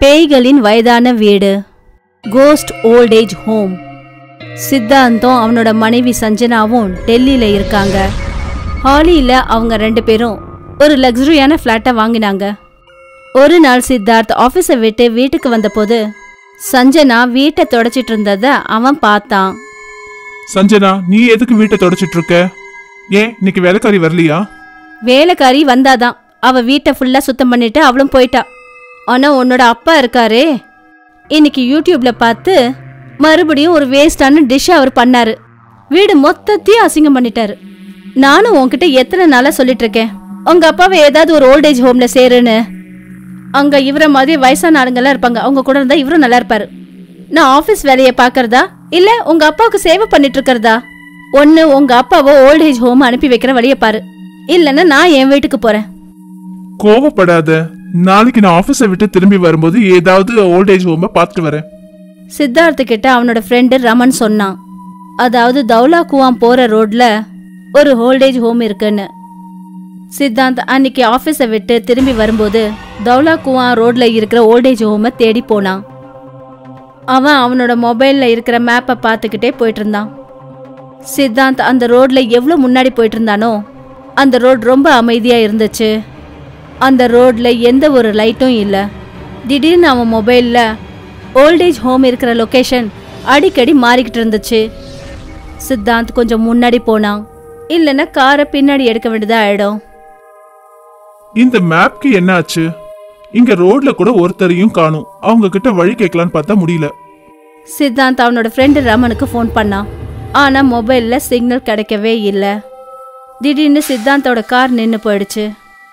பேய்களின் வயதான வீடு cost old age home சித்தாந்தம் அவனோட மனைவி சஞ்சனாவும் டெல்லியில இருக்காங்க ஹாலியில அவங்க ரெண்டு பேரும் ஒரு லக்ஸரியான ஃப்ளாட்டை வாங்கினாங்க ஒரு நாள் சித்தார்த் ஆஃபீஸை விட்டு வீட்டுக்கு வந்தபோது சஞ்சனா வீட்டை தொடச்சிட்டு இருந்தத அவன் பார்த்தான் சஞ்சனா நீ எதுக்கு வீட்டை தொடச்சிட்டு இருக்க ஏன் இன்னைக்கு வேலைக்காரி வரலையா வேலைக்காரி வந்தாதான் அவ வீட்டை ஃபுல்லா சுத்தம் பண்ணிட்டு அவளும் போயிட்டா ஆனா உன்னோட அப்பா இருக்காரே இன்னைக்கு யூடியூப்ல பார்த்து மறுபடியும் ஒரு வேஸ்டான டிஷ் அவர் பண்ணாரு வீடு மொத்தத்தையும் அசிங்கம் பண்ணிட்டாரு நானும் உன்கிட்ட எத்தனை நாளா சொல்லிட்டு இருக்கேன் உங்க அப்பாவை ஏதாவது ஒரு ஓல்டேஜ் ஹோம்ல சேருன்னு அங்க இவர மாதிரி வயசான ஆளுங்கெல்லாம் இருப்பாங்க அவங்க கூட இருந்தா இவரும் நல்லா இருப்பாரு நான் ஆபீஸ் வேலையை பார்க்கறதா இல்ல உங்க அப்பாவுக்கு சேவை பண்ணிட்டு இருக்கறதா ஒன்னு உங்க அப்பாவை ஓல்டேஜ் ஹோம் அனுப்பி வைக்கிற வழியை பாரு இல்லைன்னா நான் என் வீட்டுக்கு போறேன் கோவப்படாத நாளைக்கு நான் ஆபீஸை விட்டு திரும்பி வரும்போது ஏதாவது ஓல்டேஜ் ஹோமை பார்த்துட்டு வரேன் சித்தார்த்த கிட்ட அவனோட ஃப்ரெண்டு ரமன் சொன்னான் அதாவது தௌலா குவாம் போற ரோட்ல ஒரு ஓல்டேஜ் ஹோம் இருக்குன்னு சித்தாந்த் அன்னைக்கு ஆஃபீஸை விட்டு திரும்பி வரும்போது தௌலா குவாம் ரோட்ல இருக்கிற ஓல்டேஜ் ஹோமை தேடி போனான் அவன் அவனோட மொபைல்ல இருக்கிற மேப்பை பார்த்துக்கிட்டே போயிட்டு இருந்தான் சித்தாந்த் அந்த ரோட்ல எவ்வளோ முன்னாடி போயிட்டு இருந்தானோ அந்த ரோட் ரொம்ப அமைதியா இருந்துச்சு அந்த ரோட்ல எந்த ஒரு லைட்டும் இல்லை திடீர்னு அவன் மொபைல்ல ஓல்டேஜ் ஹோம் இருக்கிற லொகேஷன் அடிக்கடி மாறிக்கிட்டு இருந்துச்சு சித்தாந்த் கொஞ்சம் முன்னாடி போனான் இல்லைன்னா காரை பின்னாடி எடுக்க வேண்டியதா ஆயிடும் இந்த மேப்க்கு என்ன ஆச்சு இங்க ரோட்ல கூட ஒருத்தரையும் காணும் அவங்க கிட்ட வழி கேட்கலான்னு பார்த்தா முடியல சித்தாந்த் அவனோட ஃப்ரெண்டு ரமனுக்கு ஃபோன் பண்ணான் ஆனா மொபைல்ல சிக்னல் கிடைக்கவே இல்லை திடீர்னு சித்தாந்தோட கார் நின்று போயிடுச்சு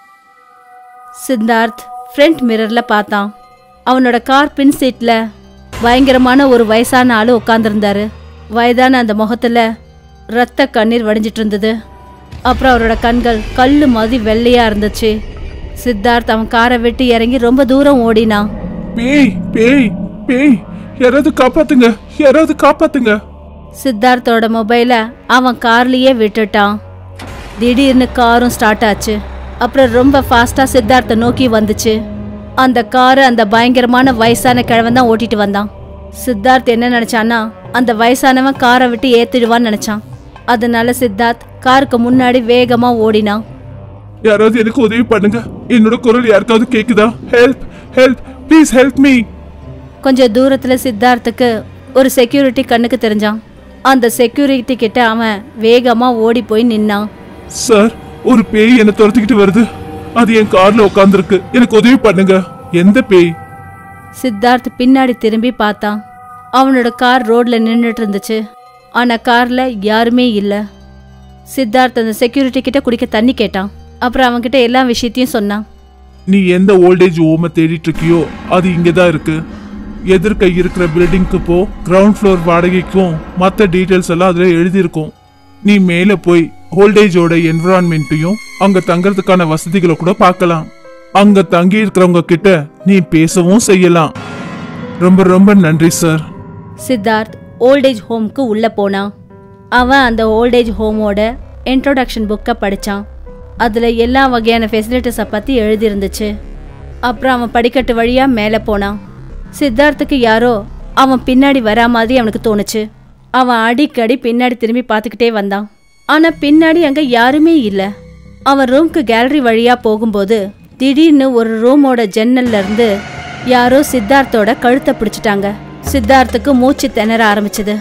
சித்தார்த் ஃப்ரண்ட் மிரர்ல பார்த்தான் அவனோட கார் பின் சீட்ல பயங்கரமான ஒரு வயசான ஆளு உட்காந்துருந்தாரு வயதான அந்த முகத்துல ரத்த கண்ணீர் வடிஞ்சிட்டு இருந்தது அப்புறம் அவரோட கண்கள் கல்லு மாதிரி வெள்ளையா இருந்துச்சு சித்தார்த் அவன் காரை விட்டு இறங்கி ரொம்ப தூரம் ஓடினான் பேய் பேய் பேய் யாராவது காப்பாத்துங்க யாராவது காப்பாத்துங்க சித்தார்த்தோட மொபைலை அவன் கார்லயே விட்டுட்டான் திடீர்னு காரும் ஸ்டார்ட் ஆச்சு அப்புறம் ரொம்ப ஃபாஸ்டா சித்தார்த்தை நோக்கி வந்துச்சு அந்த காரை அந்த பயங்கரமான வயசான கிழவன் தான் ஓட்டிட்டு வந்தான் சித்தார்த் என்ன நினைச்சான்னா அந்த வயசானவன் காரை விட்டு ஏத்திடுவான்னு நினைச்சான் அதனால சித்தார்த் காருக்கு முன்னாடி வேகமா ஓடினான் யாராவது எனக்கு உதவி பண்ணுங்க என்னோட குரல் யாருக்காவது கேக்குதா help help please help me கொஞ்சம் தூரத்துல சித்தார்த்துக்கு ஒரு செக்யூரிட்டி கண்ணுக்கு தெரிஞ்சான் அந்த செக்யூரிட்டி கிட்ட அவன் வேகமா ஓடி போய் நின்னான் சார் ஒரு பேய் என்ன துரத்திக்கிட்டு வருது அது என் கார்ல உட்காந்துருக்கு எனக்கு உதவி பண்ணுங்க எந்த பேய் சித்தார்த் பின்னாடி திரும்பி பார்த்தான் அவனோட கார் ரோட்ல நின்றுட்டு இருந்துச்சு ஆனா கார்ல யாருமே இல்ல சித்தார்த் அந்த செக்யூரிட்டி கிட்ட குடிக்க தண்ணி கேட்டான் அப்புறம் அவன்கிட்ட எல்லா விஷயத்தையும் சொன்னான் நீ எந்த ஓல்டேஜ் ஹோமை தேடிட்டு இருக்கியோ அது இங்கே தான் இருக்கு எதிர்க்க இருக்கிற பில்டிங்க்கு போ கிரவுண்ட் ஃப்ளோர் வாடகைக்கும் மற்ற டீட்டெயில்ஸ் எல்லாம் அதில் எழுதியிருக்கும் நீ மேலே போய் ஓல்டேஜோட என்விரான்மெண்ட்டையும் அங்கே தங்கறதுக்கான வசதிகளை கூட பார்க்கலாம் அங்கே தங்கி இருக்கிறவங்க கிட்ட நீ பேசவும் செய்யலாம் ரொம்ப ரொம்ப நன்றி சார் சித்தார்த் ஓல்டேஜ் ஹோம்க்கு உள்ள போனான் அவன் அந்த ஓல்டேஜ் ஹோமோட இன்ட்ரோடக்ஷன் புக்கை படிச்சான் அதுல எல்லா வகையான ஃபெசிலிட்டிஸை பத்தி எழுதியிருந்துச்சு அப்புறம் அவன் படிக்கட்டு வழியா மேலே போனான் சித்தார்த்துக்கு யாரோ அவன் பின்னாடி வரா மாதிரி அவனுக்கு தோணுச்சு அவன் அடிக்கடி பின்னாடி திரும்பி பார்த்துக்கிட்டே வந்தான் ஆனா பின்னாடி அங்க யாருமே இல்லை அவன் ரூம்க்கு கேலரி வழியா போகும்போது திடீர்னு ஒரு ரூமோட ஜன்னல்ல இருந்து யாரோ சித்தார்த்தோட கழுத்தை பிடிச்சிட்டாங்க சித்தார்த்துக்கு மூச்சு திணற ஆரம்பிச்சது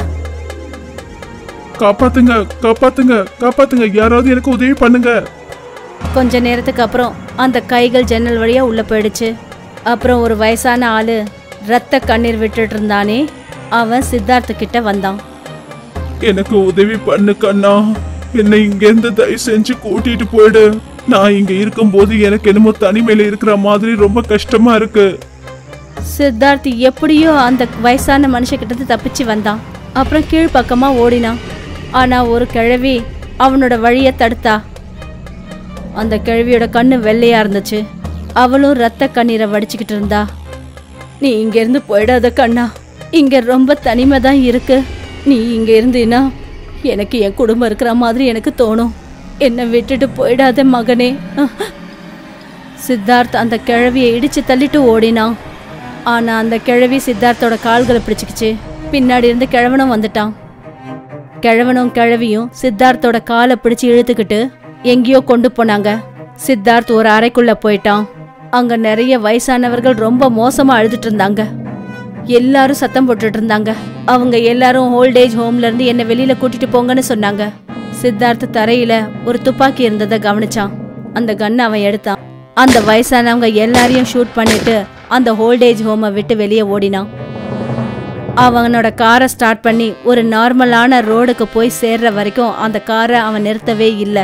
காப்பாத்துங்க காப்பாத்துங்க காப்பாத்துங்க யாராவது எனக்கு உதவி பண்ணுங்க கொஞ்ச நேரத்துக்கு அப்புறம் அந்த கைகள் ஜன்னல் வழியா உள்ள போயிடுச்சு அப்புறம் ஒரு வயசான ஆளு ரத்த கண்ணீர் விட்டுட்டு இருந்தானே அவன் சித்தார்த்து கிட்ட வந்தான் எனக்கு உதவி பண்ணு கண்ணா என்னை இங்கேருந்து தயவு செஞ்சு கூட்டிட்டு போயிடு நான் இங்க இருக்கும்போது எனக்கு என்னமோ தனிமையில இருக்கிற மாதிரி ரொம்ப கஷ்டமா இருக்கு சித்தார்த் எப்படியோ அந்த வயசான மனுஷக்கிட்ட இருந்து தப்பிச்சு வந்தான் அப்புறம் கீழ்ப்பக்கமா ஓடினான் ஆனா ஒரு கிழவி அவனோட வழியை தடுத்தா அந்த கிழவியோட கண்ணு வெள்ளையா இருந்துச்சு அவளும் ரத்த கண்ணீரை வடிச்சுக்கிட்டு இருந்தா நீ இங்க இருந்து போயிடாத கண்ணா இங்க ரொம்ப தனிமை தான் இருக்கு நீ இங்க இருந்தீன்னா எனக்கு என் குடும்பம் இருக்கிற மாதிரி எனக்கு தோணும் என்னை விட்டுட்டு போயிடாத மகனே சித்தார்த் அந்த கிழவியை இடிச்சு தள்ளிட்டு ஓடினான் ஆனா அந்த கிழவி சித்தார்த்தோட கால்களை பிடிச்சுக்கிச்சு பின்னாடி இருந்து கிழவனும் வந்துட்டான் கிழவனும் கிழவியும் சித்தார்த்தோட காலை பிடிச்சு இழுத்துக்கிட்டு எங்கேயோ கொண்டு போனாங்க சித்தார்த் ஒரு அறைக்குள்ள போயிட்டான் அங்க நிறைய வயசானவர்கள் ரொம்ப மோசமா அழுதுட்டு இருந்தாங்க எல்லாரும் சத்தம் போட்டுட்டு இருந்தாங்க அவங்க எல்லாரும் ஓல்டேஜ் ஹோம்ல இருந்து என்ன வெளியில கூட்டிட்டு போங்கன்னு சொன்னாங்க சித்தார்த் தரையில ஒரு துப்பாக்கி இருந்ததை கவனிச்சான் அந்த கன்னை அவன் எடுத்தான் அந்த வயசானவங்க எல்லாரையும் ஷூட் பண்ணிட்டு அந்த ஓல்டேஜ் ஹோமை விட்டு வெளியே ஓடினான் அவனோட காரை ஸ்டார்ட் பண்ணி ஒரு நார்மலான ரோடுக்கு போய் சேர்ற வரைக்கும் அந்த காரை அவன் நிறுத்தவே இல்லை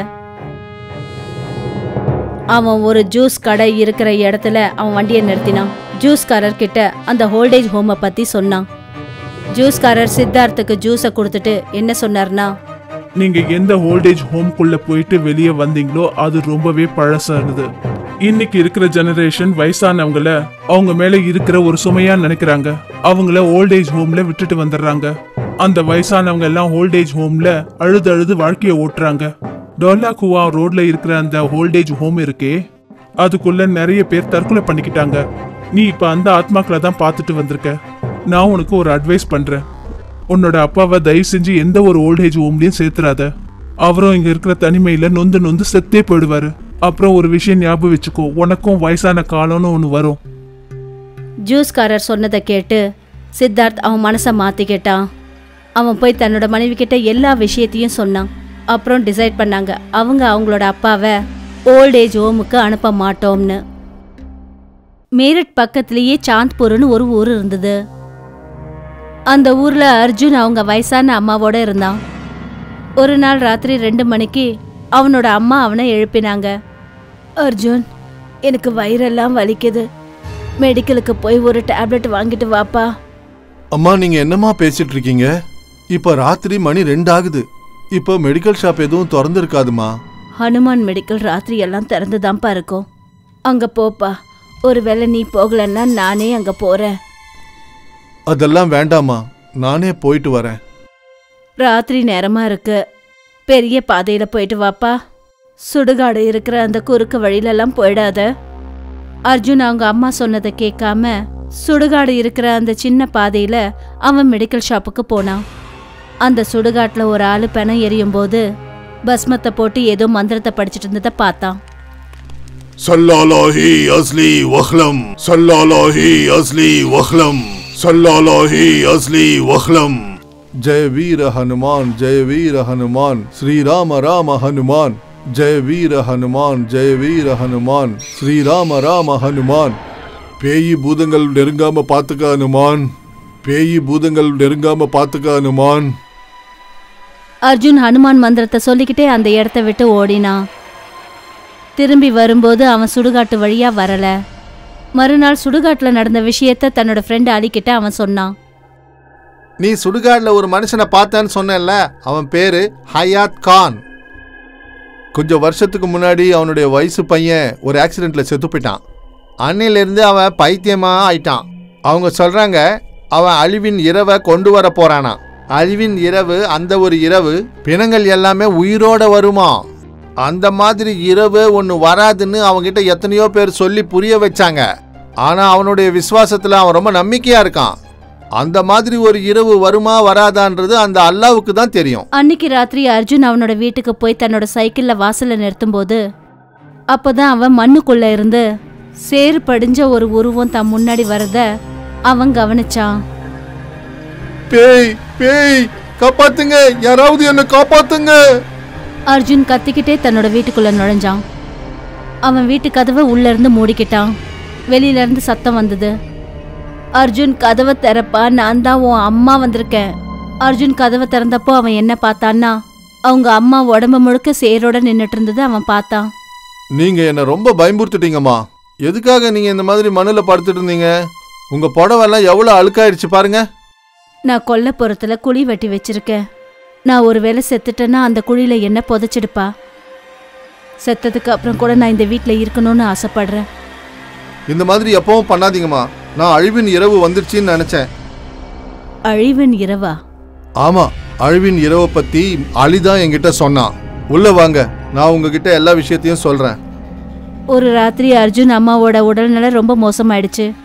அவன் ஒரு ஜூஸ் கடை இருக்கிற இடத்துல அவன் வண்டியை நிறுத்தினான் ஜூஸ்காரர் கிட்ட அந்த ஹோல்டேஜ் ஹோமை பத்தி சொன்னான் ஜூஸ்காரர் சித்தார்த்துக்கு ஜூஸை கொடுத்துட்டு என்ன சொன்னார்னா நீங்க எந்த ஓல்டேஜ் ஹோம்குள்ள போயிட்டு வெளியே வந்தீங்களோ அது ரொம்பவே பழசானது இன்னைக்கு இருக்கிற ஜெனரேஷன் வயசானவங்கள அவங்க மேல இருக்கிற ஒரு சுமையா நினைக்கிறாங்க அவங்கள ஓல்டேஜ் ஹோம்ல விட்டுட்டு வந்துடுறாங்க அந்த வயசானவங்க எல்லாம் ஓல்டேஜ் ஹோம்ல அழுது அழுது வாழ்க்கைய ஓட்டுறாங்க டோலா குவா ரோட்ல இருக்கிற அந்த ஓல்டேஜ் ஹோம் இருக்கே அதுக்குள்ள நிறைய பேர் தற்கொலை பண்ணிக்கிட்டாங்க நீ இப்ப அந்த ஆத்மாக்களை தான் பார்த்துட்டு வந்திருக்க நான் உனக்கு ஒரு அட்வைஸ் பண்றேன் உன்னோட அப்பாவை தயவு செஞ்சு எந்த ஒரு ஓல்டேஜ் ஹோம்லயும் சேர்த்துறாத அவரும் இங்க இருக்கிற தனிமையில நொந்து நொந்து செத்தே போயிடுவாரு அப்புறம் ஒரு விஷயம் ஞாபகம் வச்சுக்கோ உனக்கும் வயசான காலம்னு ஒன்று வரும் ஜூஸ்காரர் சொன்னதை கேட்டு சித்தார்த் அவன் மனசை மாத்திக்கிட்டான் அவன் போய் தன்னோட மனைவி கிட்ட எல்லா விஷயத்தையும் சொன்னான் அப்புறம் டிசைட் பண்ணாங்க அவங்க அவங்களோட அப்பாவை ஓல்டேஜ் ஹோமுக்கு அனுப்ப மாட்டோம்னு மீரட் பக்கத்திலேயே சாந்த்பூர்னு ஒரு ஊர் இருந்தது அந்த ஊர்ல அர்ஜுன் அவங்க வயசான அம்மாவோட இருந்தான் ஒரு நாள் ராத்திரி ரெண்டு மணிக்கு அவனோட அம்மா அவனை எழுப்பினாங்க அர்ஜுன் எனக்கு வயிறெல்லாம் வலிக்குது மெடிக்கலுக்கு போய் ஒரு டேப்லெட் வாங்கிட்டு வாப்பா அம்மா நீங்க என்னம்மா பேசிட்டு இருக்கீங்க இப்ப ராத்திரி மணி ரெண்டு ஆகுது இப்போ மெடிக்கல் ஷாப் எதுவும் திறந்து இருக்காதுமா ஹனுமான் மெடிக்கல் ராத்திரி எல்லாம் திறந்துதான்ப்பா இருக்கும் அங்க போப்பா ஒருவேளை நீ போகலன்னா நானே அங்க போறேன் அதெல்லாம் வேண்டாம்மா நானே போயிட்டு வரேன் ராத்திரி நேரமா இருக்கு பெரிய பாதையில போயிட்டு வாப்பா சுடுகாடு இருக்கிற அந்த குறுக்கு வழியிலெல்லாம் போயிடாத அர்ஜுன் அவங்க அம்மா சொன்னதை கேட்காம சுடுகாடு இருக்கிற அந்த சின்ன பாதையில அவன் மெடிக்கல் ஷாப்புக்கு போனான் அந்த சுடுகாட்டுல ஒரு ஆளு பிணம் எரியும் போது பஸ்மத்தை போட்டு ஏதோ மந்திரத்தை படிச்சிட்டு இருந்ததை பார்த்தான் சல்லாலாஹி அஸ்லி வஹ்லம் சல்லாலாஹி அஸ்லி வஹ்லம் சல்லாலாஹி அஸ்லி வஹ்லம் ஜெய வீர ஹனுமான் ஜெய வீர ஹனுமான் ஸ்ரீராம ராம ஹனுமான் ஜெய வீர ஹனுமான் ஜெய வீர ஹனுமான் ஸ்ரீராம ராம ஹனுமான் பேயி பூதங்கள் நெருங்காம பாத்துக்க ஹனுமான் பேயி பூதங்கள் நெருங்காம பாத்துக்க ஹனுமான் அர்ஜுன் ஹனுமான் மந்திரத்தை சொல்லிக்கிட்டே அந்த இடத்த விட்டு ஓடினான் திரும்பி வரும்போது அவன் சுடுகாட்டு வழியா வரல மறுநாள் சுடுகாட்டுல நடந்த விஷயத்த தன்னோட ஃப்ரெண்டு அலிக்கிட்ட அவன் சொன்னான் நீ சுடுகாடுல ஒரு மனுஷனை பார்த்தேன்னு சொன்னேன்ல அவன் பேரு ஹயாத் கான் கொஞ்சம் வருஷத்துக்கு முன்னாடி அவனுடைய வயசு பையன் ஒரு ஆக்சிடென்ட்ல செத்து போயிட்டான் அன்னையிலிருந்து அவன் பைத்தியமா ஆயிட்டான் அவங்க சொல்றாங்க அவன் அழிவின் இரவை கொண்டு வர போறானா அழிவின் இரவு அந்த ஒரு இரவு பிணங்கள் எல்லாமே உயிரோட வருமா அந்த மாதிரி இரவு ஒன்று வராதுன்னு அவன்கிட்ட எத்தனையோ பேர் சொல்லி புரிய வச்சாங்க ஆனா அவனுடைய விசுவாசத்துல அவன் ரொம்ப நம்பிக்கையா இருக்கான் அந்த மாதிரி ஒரு இரவு வருமா வராதான்றது அந்த அல்லாவுக்கு தான் தெரியும் அன்னைக்கு ராத்திரி அர்ஜுன் அவனோட வீட்டுக்கு போய் தன்னோட சைக்கிள்ல வாசல்ல நிறுத்தும்போது அப்பதான் அவன் மண்ணுக்குள்ள இருந்து சேறு படிஞ்ச ஒரு உருவம் தன் முன்னாடி வரத அவன் கவனிச்சான் பேய் பேய் காப்பாத்துங்க யாராவது என்ன காப்பாத்துங்க அர்ஜுன் கத்திக்கிட்டே தன்னோட வீட்டுக்குள்ள நுழைஞ்சான் அவன் வீட்டு கதவை உள்ள இருந்து மூடிக்கிட்டான் வெளியில இருந்து சத்தம் வந்தது அர்ஜுன் கதவை திறப்பா நான் தான் உன் அம்மா வந்திருக்கேன் அர்ஜுன் கதவை திறந்தப்போ அவன் என்ன பார்த்தான்னா அவங்க அம்மா உடம்பு முழுக்க சேரோட நின்னுட்டு இருந்தது அவன் பார்த்தான் நீங்க என்ன ரொம்ப பயமுறுத்திட்டீங்கம்மா எதுக்காக நீங்க இந்த மாதிரி மண்ணுல படுத்துட்டு இருந்தீங்க உங்க புடவெல்லாம் எவ்வளவு அழுக்காயிருச்சு பாருங்க நான் கொல்லப்புறத்துல குழி வெட்டி வச்சிருக்கேன் நான் ஒருவேளை செத்துட்டேன்னா அந்த குழியில என்ன புதைச்சிடுப்பா செத்ததுக்கு அப்புறம் கூட நான் இந்த வீட்டில் இருக்கணும்னு ஆசைப்படுறேன் இந்த மாதிரி எப்பவும் பண்ணாதீங்கம்மா நான் அழிவின் இரவு வந்துருச்சுன்னு நினைச்சேன் அழிவின் இரவா ஆமா அழிவின் இரவை பத்தி அலிதான் என்கிட்ட சொன்னான் உள்ள வாங்க நான் உங்ககிட்ட எல்லா விஷயத்தையும் சொல்றேன் ஒரு ராத்திரி அர்ஜுன் அம்மாவோட உடல்நிலை ரொம்ப மோசமாயிடுச்சு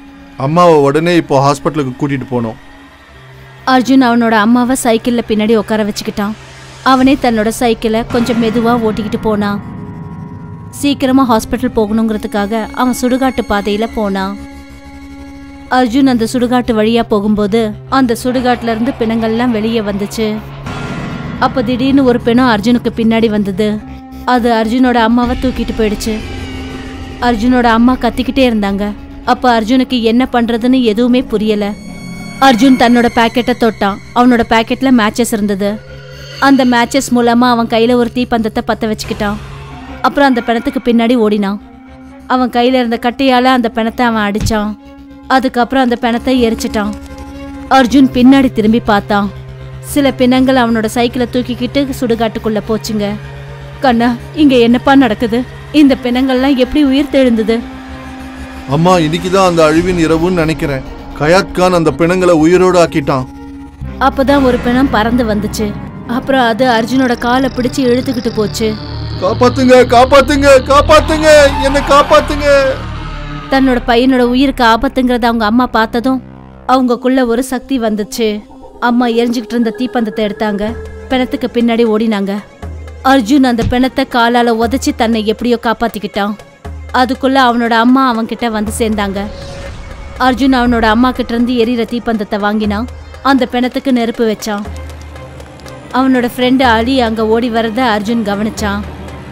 அம்மாவை உடனே இப்போ ஹாஸ்பிட்டலுக்கு கூட்டிட்டு போனோம் அர்ஜுன் அவனோட அம்மாவை சைக்கிளில் பின்னாடி உட்கார வச்சுக்கிட்டான் அவனே தன்னோட சைக்கிளை கொஞ்சம் மெதுவாக ஓட்டிக்கிட்டு போனான் சீக்கிரமாக ஹாஸ்பிட்டல் போகணுங்கிறதுக்காக அவன் சுடுகாட்டு பாதையில் போனான் அர்ஜுன் அந்த சுடுகாட்டு வழியாக போகும்போது அந்த சுடுகாட்டுல இருந்து பிணங்கள்லாம் வெளியே வந்துச்சு அப்போ திடீர்னு ஒரு பிணம் அர்ஜுனுக்கு பின்னாடி வந்தது அது அர்ஜுனோட அம்மாவை தூக்கிட்டு போயிடுச்சு அர்ஜுனோட அம்மா கத்திக்கிட்டே இருந்தாங்க அப்போ அர்ஜுனுக்கு என்ன பண்ணுறதுன்னு எதுவுமே புரியலை அர்ஜுன் தன்னோட பேக்கெட்டை தொட்டான் அவனோட பேக்கெட்ல மேட்சஸ் இருந்தது அந்த மேட்சஸ் மூலமா அவன் கையில ஒரு தீப்பந்தத்தை பத்த வச்சுக்கிட்டான் அப்புறம் அந்த பிணத்துக்கு பின்னாடி ஓடினான் அவன் கையில இருந்த கட்டையால அந்த பிணத்தை அவன் அடிச்சான் அதுக்கப்புறம் அந்த பிணத்தை எரிச்சிட்டான் அர்ஜுன் பின்னாடி திரும்பி பார்த்தான் சில பிணங்கள் அவனோட சைக்கிளை தூக்கிக்கிட்டு சுடுகாட்டுக்குள்ள போச்சுங்க கண்ணா இங்க என்னப்பா நடக்குது இந்த பிணங்கள்லாம் எப்படி உயிர் தெழுந்தது அம்மா இன்னைக்கு தான் அந்த அழிவின் இரவுன்னு நினைக்கிறேன் கயாத் கான் அந்த பிணங்களை உயிரோடு ஆக்கிட்டான் அப்பதான் ஒரு பிணம் பறந்து வந்துச்சு அப்புறம் அது அர்ஜுனோட காலை பிடிச்சு இழுத்துக்கிட்டு போச்சு காப்பாத்துங்க காப்பாத்துங்க காப்பாத்துங்க என்னை காப்பாத்துங்க தன்னோட பையனோட உயிருக்கு ஆபத்துங்கிறத அவங்க அம்மா பார்த்ததும் அவங்கக்குள்ள ஒரு சக்தி வந்துச்சு அம்மா எரிஞ்சுக்கிட்டு இருந்த தீப்பந்தத்தை எடுத்தாங்க பிணத்துக்கு பின்னாடி ஓடினாங்க அர்ஜுன் அந்த பிணத்தை காலால உதைச்சி தன்னை எப்படியோ காப்பாத்திக்கிட்டான் அதுக்குள்ள அவனோட அம்மா அவன்கிட்ட வந்து சேர்ந்தாங்க அர்ஜுன் அவனோட அம்மா கிட்ட இருந்து எரியிற தீப்பந்தத்தை வாங்கினான் அந்த பிணத்துக்கு நெருப்பு வச்சான் அவனோட ஃப்ரெண்டு அலி அங்க ஓடி வரத அர்ஜுன் கவனிச்சான்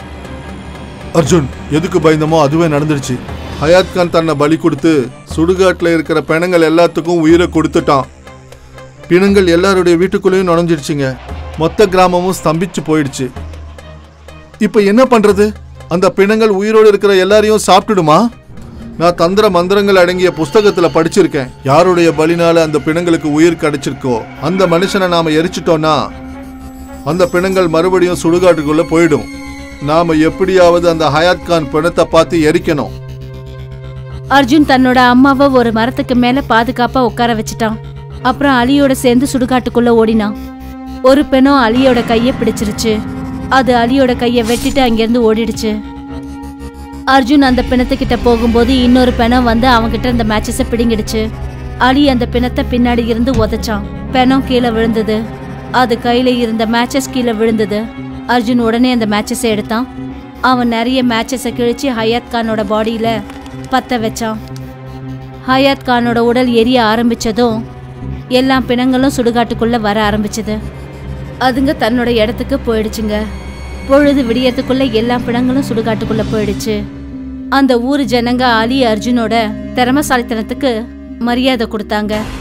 அர்ஜுன் எதுக்கு பயந்தமோ அதுவே நடந்துடுச்சு ஹயாத் கான் தன்னை பலி கொடுத்து சுடுகாட்டில் இருக்கிற பிணங்கள் எல்லாத்துக்கும் உயிரை கொடுத்துட்டான் பிணங்கள் எல்லாருடைய வீட்டுக்குள்ளேயும் நுழைஞ்சிடுச்சுங்க மொத்த கிராமமும் ஸ்தம்பிச்சு போயிடுச்சு இப்போ என்ன பண்றது அந்த பிணங்கள் உயிரோடு இருக்கிற எல்லாரையும் சாப்பிட்டுடுமா நான் தந்திர மந்திரங்கள் அடங்கிய புஸ்தகத்துல படிச்சிருக்கேன் யாருடைய பலினால அந்த பிணங்களுக்கு உயிர் கிடைச்சிருக்கோ அந்த மனுஷனை நாம எரிச்சிட்டோம்னா அந்த பிணங்கள் மறுபடியும் சுடுகாட்டுக்குள்ள போயிடும் நாம எப்படியாவது அந்த ஹயாத் கான் பிணத்தை பார்த்து எரிக்கணும் அர்ஜுன் தன்னோட அம்மாவை ஒரு மரத்துக்கு மேல பாதுகாப்பா உட்கார வச்சுட்டான் அப்புறம் அலியோட சேர்ந்து சுடுகாட்டுக்குள்ள ஓடினான் ஒரு பெணம் அலியோட கையை பிடிச்சிருச்சு அது அலியோட கையை வெட்டிட்டு அங்கிருந்து ஓடிடுச்சு அர்ஜுன் அந்த பிணத்துக்கிட்ட போகும்போது இன்னொரு பிணம் வந்து அவன்கிட்ட அந்த மேட்சஸை பிடுங்கிடுச்சு அலி அந்த பிணத்தை பின்னாடி இருந்து உதைச்சான் பிணம் கீழே விழுந்தது அது கையில இருந்த மேட்சஸ் கீழே விழுந்தது அர்ஜுன் உடனே அந்த மேட்சஸை எடுத்தான் அவன் நிறைய மேட்சஸை கிழிச்சு ஹயாத் கானோட பாடியில பத்த வச்சான் ஹயாத் கானோட உடல் எரிய ஆரம்பிச்சதும் எல்லா பிணங்களும் சுடுகாட்டுக்குள்ள வர ஆரம்பிச்சது அதுங்க தன்னோட இடத்துக்கு போயிடுச்சுங்க பொழுது விடியறதுக்குள்ள எல்லா பிணங்களும் சுடுகாட்டுக்குள்ள போயிடுச்சு அந்த ஊர் ஜனங்க அலி அர்ஜுனோட திறமசாலித்தனத்துக்கு மரியாதை கொடுத்தாங்க